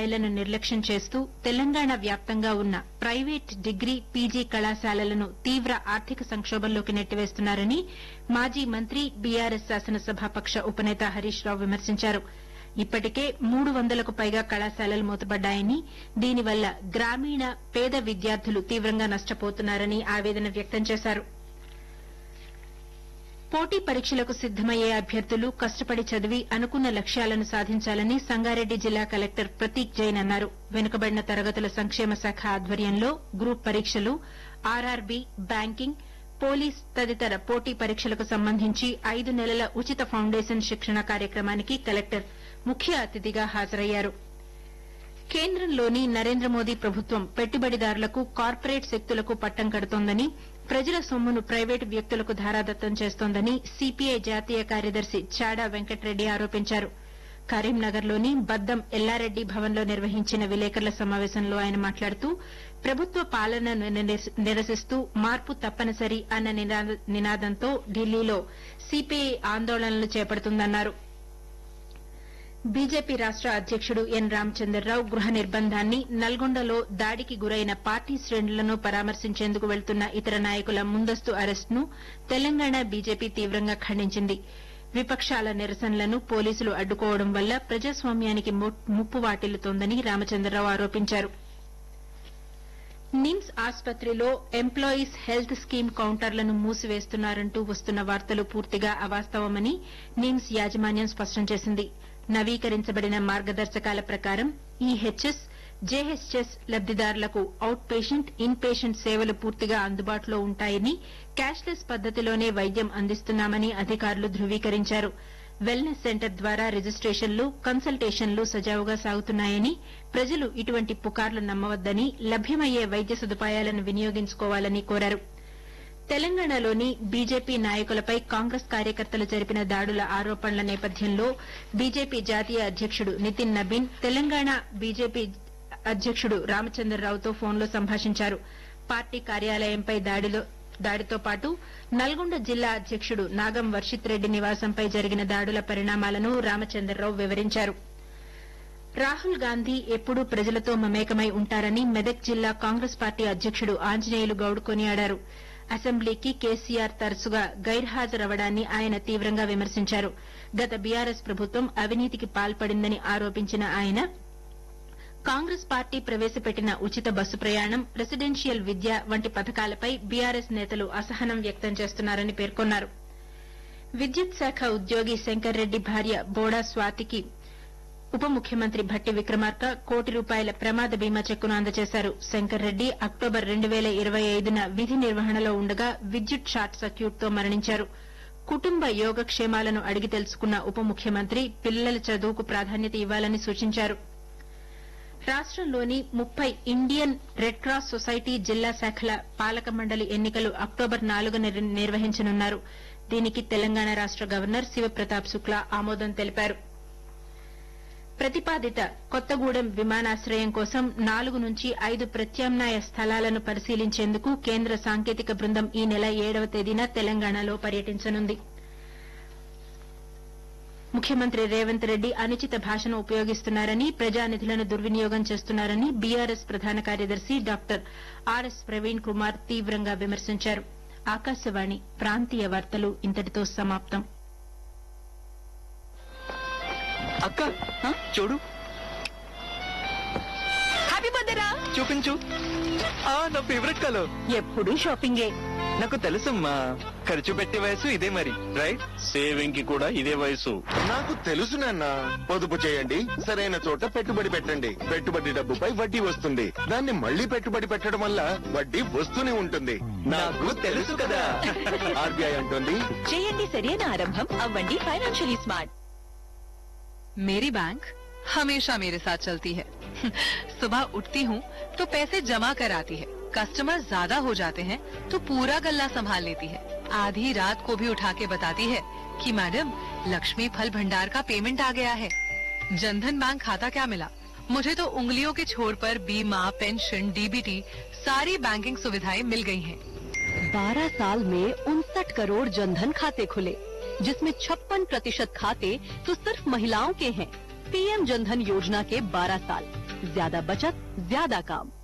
స్థాయిలను నిర్లక్ష్యం చేస్తూ తెలంగాణ వ్యాప్తంగా ఉన్న ప్రైవేట్ డిగ్రీ పీజీ కళాశాలలను తీవ్ర ఆర్థిక సంక్షోభంలోకి నెట్టివేస్తున్నారని మాజీ మంత్రి బీఆర్ఎస్ శాసనసభాపక్ష ఉపనేత హరీష్ రావు విమర్శించారు ఇప్పటికే మూడు వందలకు పైగా కళాశాలలు మూతపడ్డాయని దీనివల్ల గ్రామీణ పేద విద్యార్థులు తీవ్రంగా నష్టపోతున్నారని ఆవేదన వ్యక్తం చేశారు పోటీ పరీక్షలకు సిద్దమయ్యే అభ్యర్థులు కష్టపడి చదివి అనుకున్న లక్ష్యాలను సాధించాలని సంగారెడ్డి జిల్లా కలెక్టర్ ప్రతీక్ జైన్ అన్నారు వెనుకబడిన తరగతుల సంక్షేమ శాఖ ఆధ్వర్యంలో గ్రూప్ పరీక్షలు ఆర్ఆర్బీ బ్యాంకింగ్ పోలీస్ తదితర పోటీ పరీక్షలకు సంబంధించి ఐదు నెలల ఉచిత ఫౌండేషన్ శిక్షణ కార్యక్రమానికి కలెక్టర్ ముఖ్య అతిథిగా హాజరయ్యారు కేంద్రంలోని నరేంద్ర మోదీ ప్రభుత్వం పెట్టుబడిదారులకు కార్పొరేట్ శక్తులకు పట్టం కడుతోందని ప్రజల సొమ్మును ప్రైవేటు వ్యక్తులకు ధారాదత్తం చేస్తోందని సిపిఐ జాతీయ కార్యదర్శి చాడా వెంకటరెడ్డి ఆరోపించారు కరీంనగర్లోని బద్దం ఎల్లారెడ్డి భవన్లో నిర్వహించిన విలేకరుల సమావేశంలో ఆయన మాట్లాడుతూ ప్రభుత్వ పాలనను నిరసి- నిరసిస్తూ మార్పు తప్పనిసరి అన్న నినాద- నినాదంతో ఢిల్లీలో సిపిఐ ఆందోళనలు చేపడుతుందన్నారు బీజేపీ రాష్ట అధ్యకుడు ఎన్ రామచంద్రరావు గృహ నిర్బంధాన్ని నల్గొండలో దాడికి గురైన పార్టీ శ్రేణులను పరామర్శించేందుకు వెళ్తున్న ఇతర నాయకుల ముందస్తు అరెస్టును తెలంగాణ బీజేపీ తీవ్రంగా ఖండించింది విపక్షాల నిరసనలను పోలీసులు అడ్డుకోవడం వల్ల ప్రజాస్వామ్యానికి ము- ముప్పు వాటిల్లుతోందని రామచంద్రరావు ఆరోపించారు నిమ్స్ ఆసుపత్రిలో ఎంప్లాయీస్ హెల్త్ స్కీమ్ కౌంటర్లను మూసివేస్తున్నారంటూ వస్తున్న వార్తలు పూర్తిగా అవాస్తవమని నిమ్స్ యాజమాన్యం స్పష్టం చేసింది నవీకరించబడిన మార్గదర్శకాల ప్రకారం ఈహెచ్ఎస్ జేహెచ్ఎస్ లబ్దిదారులకు అవుట్ పేషెంట్ ఇన్ పేషెంట్ సేవలు పూర్తిగా అందుబాటులో ఉంటాయని క్యాష్లెస్ పద్దతిలోనే వైద్యం అందిస్తున్నామని అధికారులు ధృవీకరించారు వెల్నెస్ సెంటర్ ద్వారా రిజిస్ట్రేషన్లు కన్సల్టేషన్లు సజావుగా సాగుతున్నాయని ప్రజలు ఇటువంటి పుకార్లు నమ్మవద్దని లభ్యమయ్యే వైద్య సదుపాయాలను వినియోగించుకోవాలని కోరారు తెలంగాణలోని బీజేపీ నాయకులపై కాంగ్రెస్ కార్యకర్తలు జరిపిన దాడుల ఆరోపణల నేపథ్యంలో బీజేపీ జాతీయ అధ్యకుడు నితిన్ నబీన్ తెలంగాణ బీజేపీ అధ్యకుడు రామచంద్రరావుతో ఫోన్లో సంభాషించారు పార్టీ కార్యాలయంపై దాడిలో దాడితో పాటు నల్గొండ జిల్లా అధ్యకుడు నాగం వర్షిత్ రెడ్డి నివాసంపై జరిగిన దాడుల పరిణామాలను రామచంద్రరావు వివరించారు రాహుల్ గాంధీ ఎప్పుడూ ప్రజలతో మమేకమై ఉంటారని మెదక్ జిల్లా కాంగ్రెస్ పార్టీ అధ్యకుడు ఆంజనేయులు గౌడ్ కొనియాడారు అసెంబ్లీకి కేసీఆర్ తరచుగా గైర్హాజరవడాన్ని ఆయన తీవ్రంగా విమర్శించారు గత బీఆర్ఎస్ ప్రభుత్వం అవినీతికి పాల్పడిందని ఆరోపించిన ఆయన కాంగ్రెస్ పార్టీ ప్రవేశపెట్టిన ఉచిత బస్సు ప్రయాణం రెసిడెన్షియల్ విద్య వంటి పథకాలపై బీఆర్ఎస్ నేతలు అసహనం వ్యక్తం చేస్తున్నారని పేర్కొన్నారు విద్యుత్ శాఖ ఉద్యోగి శంకర్ రెడ్డి భార్య బోడా స్వాతికి ఉప ముఖ్యమంత్రి భట్టి విక్రమార్క కోటి రూపాయల ప్రమాద బీమా చెక్కును అందజేశారు శంకర్ రెడ్డి అక్టోబర్ రెండు వేల ఇరవై ఐదున విధి నిర్వహణలో ఉండగా విద్యుత్ షార్ట్ సర్క్యూట్తో మరణించారు కుటుంబ యోగక్షేమాలను అడిగి తెలుసుకున్న ఉప ముఖ్యమంత్రి పిల్లల చదువుకు ప్రాధాన్యత ఇవ్వాలని సూచించారు రాష్టంలోని ముప్పై ఇండియన్ రెడ్ క్రాస్ సొసైటీ జిల్లా శాఖల పాలక మండలి ఎన్నికలు అక్టోబర్ నాలుగున నిర్- నిర్వహించనున్నారు దీనికి తెలంగాణ రాష్ట గవర్నర్ శివప్రతాప్ శుక్లా ఆమోదం తెలిపారు ప్రతిపాదిత కొత్తగూడెం విమానాశ్రయం కోసం నాలుగు నుంచి ఐదు ప్రత్యామ్నాయ స్థలాలను పరిశీలించేందుకు కేంద్ర సాంకేతిక బృందం ఈ నెల ఏడవ తేదీన తెలంగాణలో పర్యటించనుంది ముఖ్యమంత్రి రేవంత్ రెడ్డి అనుచిత భాషను ఉపయోగిస్తున్నారని ప్రజానిధులను దుర్వినియోగం చేస్తున్నారని బీఆర్ఎస్ ప్రధాన కార్యదర్శి డాక్టర్ ఆర్ఎస్ ప్రవీణ్ కుమార్ తీవ్రంగా విమర్శించారు ఆకాశవాణి ప్రాంతీయ వార్తలు ఇంతటితో సమాప్తం అక్క చూడు హ్యాపీ బర్త్డే రా చూపించు ఆ నా ఫేవరెట్ కలర్ ఎప్పుడు షాపింగే నాకు తెలుసమ్మా ఖర్చు పెట్టే వయసు ఇదే మరి రైట్ సేవింగ్ కి కూడా ఇదే వయసు నాకు తెలుసు నాన్న పొదుపు చేయండి సరైన చోట పెట్టుబడి పెట్టండి పెట్టుబడి డబ్బుపై వడ్డీ వస్తుంది దాన్ని మళ్ళీ పెట్టుబడి పెట్టడం వల్ల వడ్డీ వస్తూనే ఉంటుంది నాకు తెలుసు కదా ఆర్బీఐ అంటుంది చేయండి సరైన ఆరంభం అవ్వండి ఫైనాన్షియలీ స్మార్ట్ मेरी बैंक हमेशा मेरे साथ चलती है सुबह उठती हूँ तो पैसे जमा कर आती है कस्टमर ज्यादा हो जाते हैं तो पूरा गल्ला संभाल लेती है आधी रात को भी उठा के बताती है कि मैडम लक्ष्मी फल भंडार का पेमेंट आ गया है जनधन बैंक खाता क्या मिला मुझे तो उंगलियों के छोर पर बीमा पेंशन डीबीटी सारी बैंकिंग सुविधाएं मिल गई हैं। बारह साल में उनसठ करोड़ जनधन खाते खुले जिसमें छप्पन प्रतिशत खाते तो सिर्फ महिलाओं के हैं पीएम जनधन योजना के 12 साल ज्यादा बचत ज्यादा काम